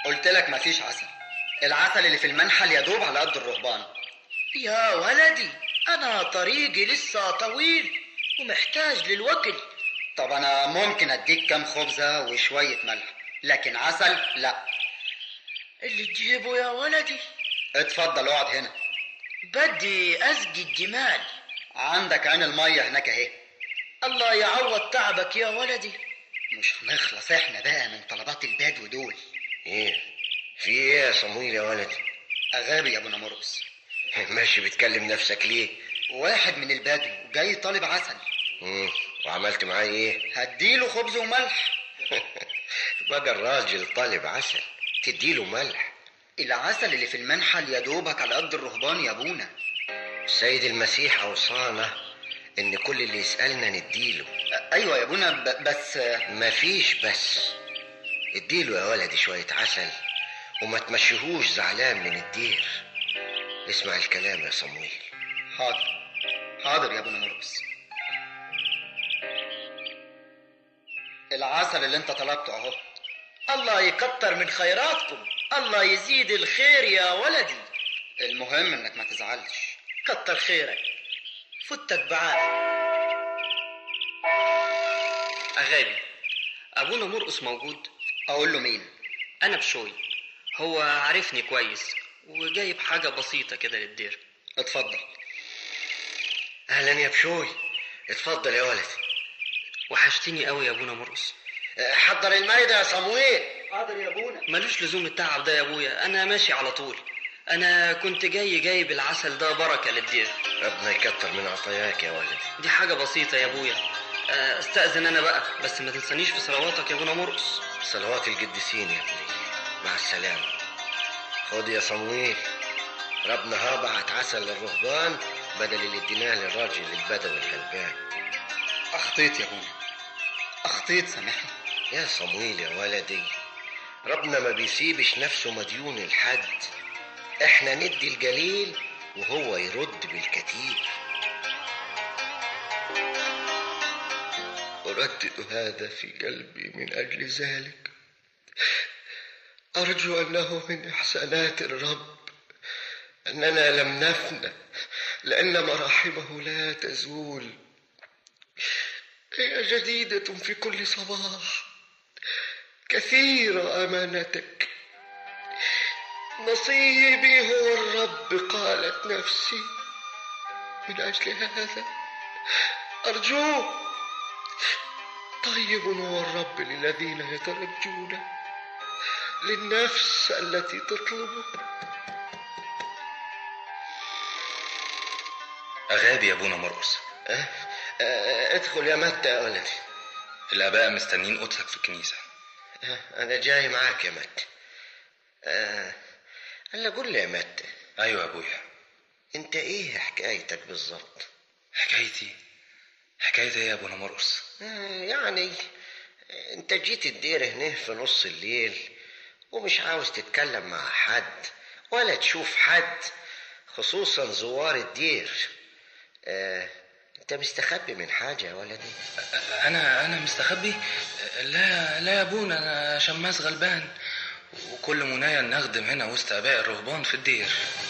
قلت لك مفيش عسل العسل اللي في المنحل يدوب على قد الرهبان يا ولدي أنا طريقي لسه طويل ومحتاج للوكل طب انا ممكن اديك كام خبزة وشوية ملح لكن عسل لا اللي تجيبه يا ولدي اتفضل اقعد هنا بدي أسقي الجمال عندك عين المية هناك اهي الله يعوض تعبك يا ولدي مش هنخلص احنا بقى من طلبات البدو دول ايه في ايه يا صمويل يا ولدي اغابي يا ابو نمرقص ماشي بتكلم نفسك ليه واحد من البدو جاي طالب عسل مم. وعملت معاه ايه هديله خبز وملح بقى الراجل طالب عسل تديله ملح العسل اللي في المنحل يا دوبك على قد الرهبان يا ابونا السيد المسيح اوصانا ان كل اللي يسالنا نديله ايوه يا ابونا ب- بس مفيش بس اديله يا ولدي شويه عسل وما تمشيهوش زعلان من الدير اسمع الكلام يا صمويل حاضر حاضر يا ابونا مرقص العسل اللي انت طلبته اهو الله يكتر من خيراتكم الله يزيد الخير يا ولدي المهم انك ما تزعلش كتر خيرك فتك بعاد أغابي أبونا مرقص موجود اقول له مين أنا بشوي هو عارفني كويس وجايب حاجة بسيطة كده للدير اتفضل اهلا يا بشوي اتفضل يا ولدي وحشتني قوي يا أبونا مرقص اه، حضر المايدة يا صمويل حاضر يا ابونا ملوش لزوم التعب ده يا أبويا أنا ماشي على طول أنا كنت جاي جايب العسل ده بركة للدير ربنا يكتر من عطاياك يا ولدي دي حاجة بسيطة يا أبويا آه، استأذن أنا بقى بس ما تنسانيش في صلواتك يا أبونا مرقص صلوات القديسين يا ابني مع السلامة خد يا صمويل ربنا ها بعت عسل للرهبان بدل اللي اديناه للراجل البدوي الغلبان اخطيت يا ابونا اخطيت سامحني يا صمويل يا ولدي ربنا ما بيسيبش نفسه مديون لحد احنا ندي القليل وهو يرد بالكتير أردد هذا في قلبي من أجل ذلك أرجو أنه من إحسانات الرب أننا لم نفنى لأن مراحمه لا تزول هي جديدة في كل صباح كثيرة أمانتك نصيبي هو الرب قالت نفسي من أجل هذا أرجوك طيب هو الرب للذين يترجون للنفس التي تطلبه أغابي يا أبونا مرقص أه؟ أه ادخل يا متى يا ولدي الآباء مستنيين قدسك في الكنيسة أه أنا جاي معاك يا متى أه هلا قول لي يا متى أيوة يا أبويا أنت إيه حكايتك بالظبط؟ حكايتي حكايتي إيه يا أبونا مرقص آه، يعني انت جيت الدير هنا في نص الليل ومش عاوز تتكلم مع حد ولا تشوف حد خصوصا زوار الدير اه انت مستخبي من حاجة يا ولدي أنا أنا مستخبي لا لا يا أبونا أنا شماس غلبان وكل منايا نخدم هنا وسط آباء الرهبان في الدير